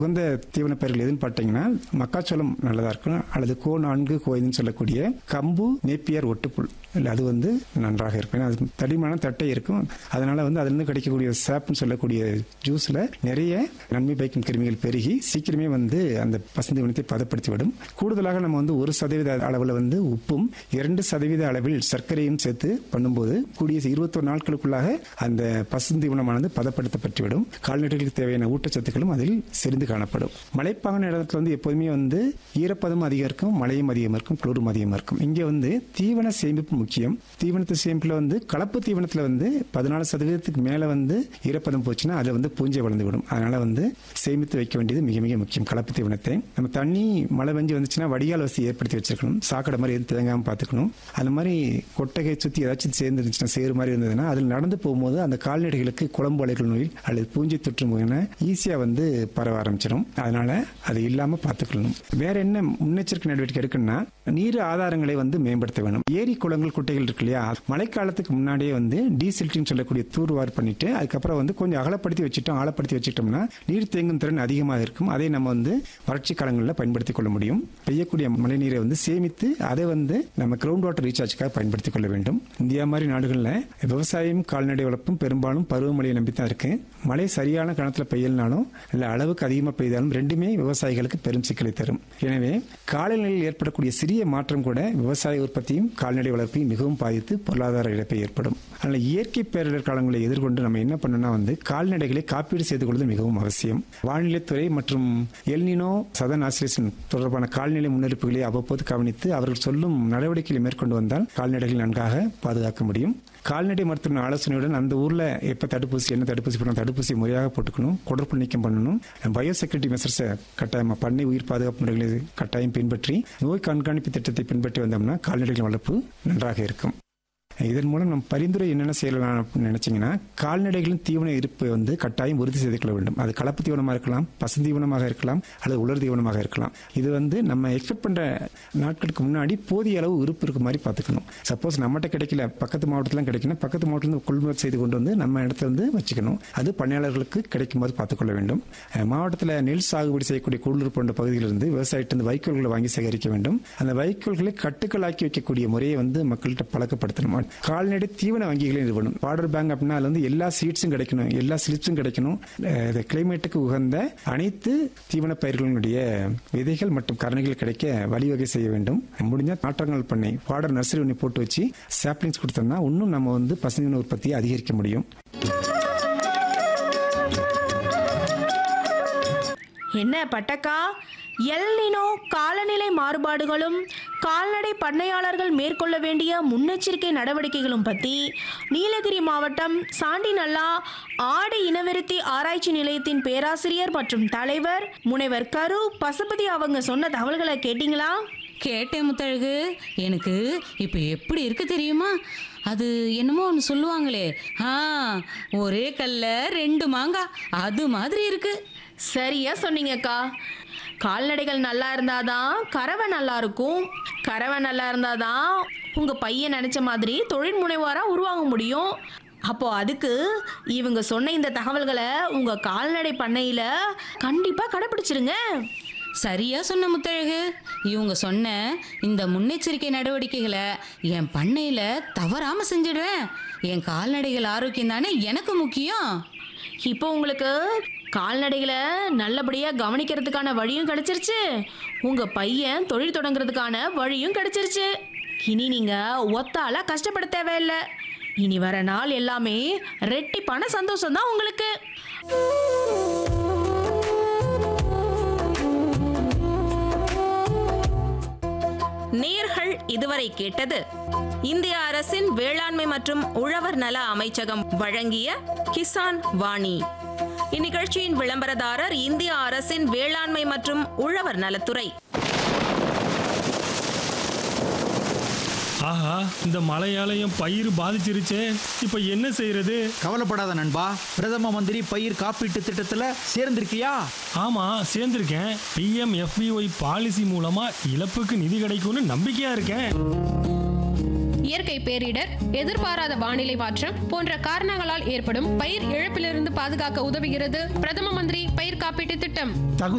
உகந்த தீவன பயிர்கள் எதுன்னு பார்த்தீங்கன்னா மக்காச்சோளம் நல்லதா இருக்கும் அல்லது கோ நான்கு கோ ஐந்துன்னு சொல்லக்கூடிய கம்பு நேப்பியர் ஒட்டுப்புல் இல்லை அது வந்து நன்றாக இருக்கும் ஏன்னா அது தடிமான தட்டை இருக்கும் அதனால வந்து அதிலிருந்து கிடைக்கக்கூடிய சாப்னு சொல்லக்கூடிய ஜூஸ்ல நிறைய நன்மை பயக்கும் கிருமிகள் பெருகி சீக்கிரமே வந்து அந்த பசுந்தீவனத்தை பதப்படுத்தி விடும் கூடுதலாக நம்ம வந்து ஒரு சதவீத அளவில் வந்து உப்பும் இரண்டு சதவீத அளவில் சர்க்கரையும் சேர்த்து பண்ணும்போது கூடிய இருபத்தொரு நாட்களுக்குள்ளாக அந்த பசுந்தீவனமானது பதப்படுத்தப்பட்டுவிடும் கால்நடைகளுக்கு தேவையான ஊட்டச்சத்துக்களும் அதில் செறிந்து காணப்படும் மலைப்பாங்கான இடத்துல வந்து எப்போதுமே வந்து ஈரப்பதம் அதிகம் இருக்கும் மழையும் அதிகம் இருக்கும் குளிரும் அதிகமாக இருக்கும் இங்கே வந்து தீவன சேமிப்பு முக்கியம் தீவனத்தை சேமிப்பில் வந்து கலப்பு தீவனத்தில் வந்து பதினாலு சதவீதத்துக்கு மேலே வந்து ஈரப்பதம் போச்சுன்னா அதில் வந்து பூஞ்சை வளர்ந்து விடும் அதனால வந்து சேமித்து வைக்க வேண்டியது மிக மிக முக்கியம் கலப்பு தீவனத்தை நம்ம தண்ணி மழை பெஞ்சு வந்துச்சுன்னா வடிகால் வசதி ஏற்படுத்தி வச்சிருக்கணும் சாக்கடை மாதிரி எதுவும் தேங்காமல் பார்த்துக்கணும் அந்த மாதிரி கொட்டகை சுற்றி ஏதாச்சும் சேர்ந்து இருந்துச்சுன்னா சேறு மாதிரி இருந்ததுன்னா அதில் நடந்து போகும்போது அந்த கால்நடைகளுக்கு குழம்பு அலைகள் நோய் அல்லது பூஞ்சை தொற்று நோயின ஈஸியாக வந்து பரவ ஆரம்பிச்சிடும் அதனால அது இல்லாமல் பார்த்துக்கணும் வேற என்ன முன்னெச்சரிக்கை நடவடிக்கை எடுக்கணும்னா நீர் ஆதாரங்களை வந்து மேம்படுத்த வேணும் ஏரி குளங்கள் குட்டைகள் இருக்கு இல்லையா மழைக்காலத்துக்கு முன்னாடியே வந்து டீசில்ட்டின்னு சொல்லக்கூடிய தூர்வார் பண்ணிட்டு அதுக்கப்புறம் வந்து கொஞ்சம் அகலப்படுத்தி வச்சுட்டோம் ஆழப்படுத்தி வச்சுட்டோம்னா நீர் தேங்கும் திறன் அதிகமாக இருக்கும் அதை நம்ம வந்து வறட்சி காலங்களில் பயன்படுத்திக் கொள்ள முடியும் பெய்யக்கூடிய மழை நீரை வந்து சேமித்து அதை வந்து நம்ம கிரவுண்ட் வாட்டர் ரீசார்ஜ்க்காக பயன்படுத்திக் கொள்ள வேண்டும் இந்தியா மாதிரி நாடுகளில் விவசாயம் கால்நடை வளர்ப்பும் பெரும்பாலும் பருவமழையை நம்பி தான் இருக்கு மழை சரியான கணத்தில் பெய்யலனாலும் இல்லை அளவுக்கு அதிகமாக பெய்தாலும் ரெண்டுமே விவசாயிகளுக்கு பெரும் சிக்கலை தரும் எனவே காலநிலையில் ஏற்படக்கூடிய சிறிய மாற்றம் கூட விவசாய உற்பத்தியும் கால்நடை வளர்ப்பையும் மிகவும் பாதித்து பொருளாதார இழப்பை ஏற்படும் அதனால் இயற்கை பேரிடர் காலங்களை எதிர்கொண்டு நம்ம என்ன பண்ணணும்னா வந்து கால்நடைகளை காப்பீடு செய்து கொள்வது மிகவும் அவசியம் வானிலைத்துறை மற்றும் எல்னினோ சதன் ஆசிரியேஷன் தொடர்பான கால்நிலை முன்னெடுப்புகளை அவ்வப்போது கவனித்து அவர்கள் சொல்லும் நடவடிக்கைகளை மேற்கொண்டு வந்தால் கால்நடைகள் நன்றாக பாதுகாக்க முடியும் கால்நடை மருத்துவ ஆலோசனையுடன் அந்த ஊர்ல எப்ப தடுப்பூசி என்ன தடுப்பூசி போடணும் தடுப்பூசி முறையாக போட்டுக்கணும் குடற்புல் நீக்கம் பண்ணணும் பயோசெக்யூரிட்டி மெசர்ஸை கட்டாயமா பண்ணை உயிர் பாதுகாப்பு முறைகளை கட்டாயம் பின்பற்றி நோய் கண்காணிப்பு திட்டத்தை பின்பற்றி வந்தோம்னா கால்நடைகள் வளர்ப்பு நன்றாக இருக்கும் இதன் மூலம் நம்ம பரிந்துரை என்னென்ன செய்யலாம் அப்படின்னு நினைச்சீங்கன்னா கால்நடைகளின் தீவன இருப்பை வந்து கட்டாயம் உறுதி செய்து கொள்ள வேண்டும் அது கலப்பு தீவனமாக இருக்கலாம் பசுந்தீவனமாக இருக்கலாம் அல்லது உலர் தீவனமாக இருக்கலாம் இது வந்து நம்ம எக்ஸ்பெக்ட் பண்ற நாட்களுக்கு முன்னாடி போதிய அளவு இருப்பு இருக்க மாதிரி பார்த்துக்கணும் சப்போஸ் நம்மகிட்ட கிடைக்கல பக்கத்து மாவட்டத்தில் கிடைக்கணும் பக்கத்து மாவட்டத்தில் கொள்முதல் செய்து கொண்டு வந்து நம்ம இடத்துல வந்து வச்சுக்கணும் அது பண்ணையாளர்களுக்கு கிடைக்கும் போது பார்த்துக்கொள்ள வேண்டும் அஹ் மாவட்டத்தில் நெல் சாகுபடி செய்யக்கூடிய கூடலூர் போன்ற பகுதியிலிருந்து விவசாயிட்டு வைக்கோல்களை வாங்கி சேகரிக்க வேண்டும் அந்த வைக்கோல்களை கட்டுக்களாக்கி வைக்கக்கூடிய முறையை வந்து மக்கள்கிட்ட பழக்கப்படுத்தணும் கால்நடை தீவன வங்கிகளை நிறுவனம் பார்டர் பேங்க் அப்படின்னா அதுல வந்து எல்லா சீட்ஸும் கிடைக்கணும் எல்லா ஸ்லிப்ஸும் கிடைக்கணும் கிளைமேட்டுக்கு உகந்த அனைத்து தீவன பயிர்களுடைய விதைகள் மற்றும் கரணைகள் கிடைக்க வழிவகை செய்ய வேண்டும் முடிஞ்ச நாற்றங்கள் பண்ணை பார்டர் நர்சரி ஒன்று போட்டு வச்சு சாப்ளிங்ஸ் கொடுத்தோம்னா இன்னும் நம்ம வந்து பசுந்தீவன உற்பத்தியை அதிகரிக்க முடியும் என்ன பட்டக்கா எல்னினோ காலநிலை மாறுபாடுகளும் கால்நடை பண்ணையாளர்கள் மேற்கொள்ள வேண்டிய முன்னெச்சரிக்கை நடவடிக்கைகளும் பற்றி நீலகிரி மாவட்டம் சாண்டிநல்லா ஆடு இனவிருத்தி ஆராய்ச்சி நிலையத்தின் பேராசிரியர் மற்றும் தலைவர் முனைவர் கரு பசுபதி அவங்க சொன்ன தகவல்களை கேட்டிங்களா கேட்டேன் முத்தழகு எனக்கு இப்போ எப்படி இருக்கு தெரியுமா அது என்னமோ ஒன்று சொல்லுவாங்களே ஆ ஒரே கல்ல ரெண்டு மாங்காய் அது மாதிரி இருக்கு சரியா சொன்னீங்கக்கா கால்நடைகள் நல்லா இருந்தாதான் கறவை நல்லா இருக்கும் கறவை நல்லா இருந்தாதான் உங்க பையன் நினைச்ச மாதிரி தொழில் முனைவாரா உருவாக முடியும் அப்போ அதுக்கு இவங்க சொன்ன இந்த தகவல்களை உங்க கால்நடை பண்ணையில கண்டிப்பா கடைபிடிச்சிருங்க சரியா சொன்ன முத்தழகு இவங்க சொன்ன இந்த முன்னெச்சரிக்கை நடவடிக்கைகளை என் பண்ணையில தவறாம செஞ்சிடுவேன் என் கால்நடைகள் ஆரோக்கியம் தானே எனக்கு முக்கியம் இப்போ உங்களுக்கு கால்நடைகளை நல்லபடியாக கவனிக்கிறதுக்கான வழியும் கிடைச்சிருச்சு உங்கள் பையன் தொழில் தொடங்குறதுக்கான வழியும் கிடைச்சிருச்சு இனி நீங்கள் ஒத்தால கஷ்டப்பட தேவையில்லை இனி வர நாள் எல்லாமே ரெட்டிப்பான சந்தோஷம் தான் உங்களுக்கு நேர்கள் இதுவரை கேட்டது இந்திய அரசின் வேளாண்மை மற்றும் உழவர் நல அமைச்சகம் வழங்கிய கிசான் வாணி இந்நிகழ்ச்சியின் விளம்பரதாரர் இந்திய அரசின் வேளாண்மை மற்றும் உழவர் நலத்துறை ஆஹா இந்த மழையால என் பயிர் பாதிச்சிருச்சே இப்போ என்ன செய்யறது கவலைப்படாத நண்பா பிரதம மந்திரி பயிர் காப்பீட்டு திட்டத்துல சேர்ந்திருக்கியா ஆமா சேர்ந்திருக்கேன் பிஎம் எஃபிஒய் பாலிசி மூலமா இழப்புக்கு நிதி கிடைக்கும்னு நம்பிக்கையா இருக்கேன் இயற்கை பேரிடர் எதிர்பாராத வானிலை மாற்றம் போன்ற காரணங்களால் ஏற்படும் பயிர் இழப்பிலிருந்து பாதுகாக்க உதவுகிறது பிரதம மந்திரி பயிர் காப்பீட்டு திட்டம் தகுதி